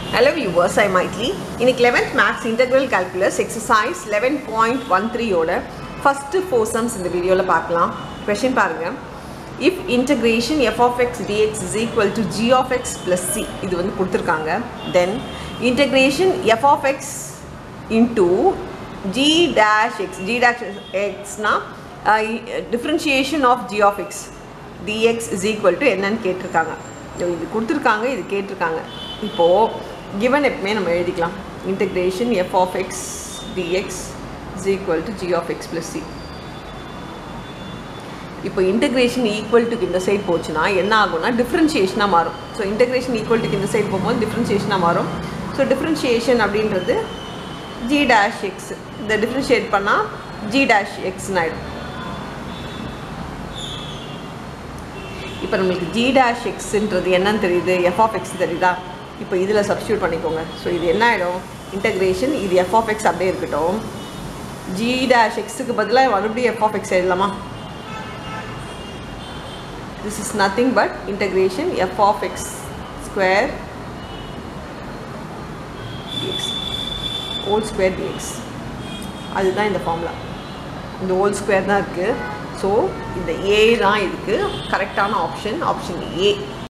Hello viewers, I Maitli. இன்னைக்கு 11th Maths Integral Calculus Exercise 11.13 ஓட first four sums இந்த வீடியோவில் பார்க்கலாம் கொஷின் பாருங்க if integration f of x dx is equal to g of x plus c இது வந்து கொடுத்துருக்காங்க then integration f of x into g dash x g dash x னா uh, differentiation of g of x dx is equal to என்னன்னு கேட்டிருக்காங்க இது கொடுத்துருக்காங்க இது கேட்டிருக்காங்க இப்போது given எப்பவுமே நம்ம எழுதிக்கலாம் integration f of x dx is equal to g of x plus c இப்போ இன்டெகிரேஷன் ஈக்குவல் டு இந்த சைட் போச்சுன்னா என்ன ஆகும்னா டிஃப்ரென்ஷியேஷனாக மாறும் ஸோ இன்டெகிரேஷன் ஈக்குவல் டு இந்த சைட் போகும்போது டிஃப்ரென்ஷியேஷனாக மாறும் ஸோ டிஃப்ரென்ஷியேஷன் அப்படின்றது ஜி டேஷ் எக்ஸ் இந்த டிஃப்ரென்ஷியேட் பண்ணால் ஜி டேஷ் எக்ஸ்னு ஆகிடும் இப்போ நம்மளுக்கு ஜி டேஷ் எக்ஸ்ன்றது என்னன்னு தெரியுது எஃப் ஆஃப் எக்ஸ் தெரியுதா இப்போ இதில் சப்ஸ்டியூட் பண்ணிக்கோங்க ஸோ இது என்ன ஆகிடும் இன்டகிரேஷன் இது எஃப் ஆஃப் எக்ஸ் அப்படியே இருக்கட்டும் ஜி டேஷ் எக்ஸுக்கு பதிலாக மறுபடியும் எஃப் ஆஃப் எக்ஸ் எழுதலாமா this is nothing but integration f of x square dx whole square dx அதுதான் இந்த ஃபார்முலா இந்த ஹோல் ஸ்கொயர் தான் இருக்குது ஸோ இந்த ஏ தான் இதுக்கு கரெக்டான ஆப்ஷன் ஆப்ஷன் ஏ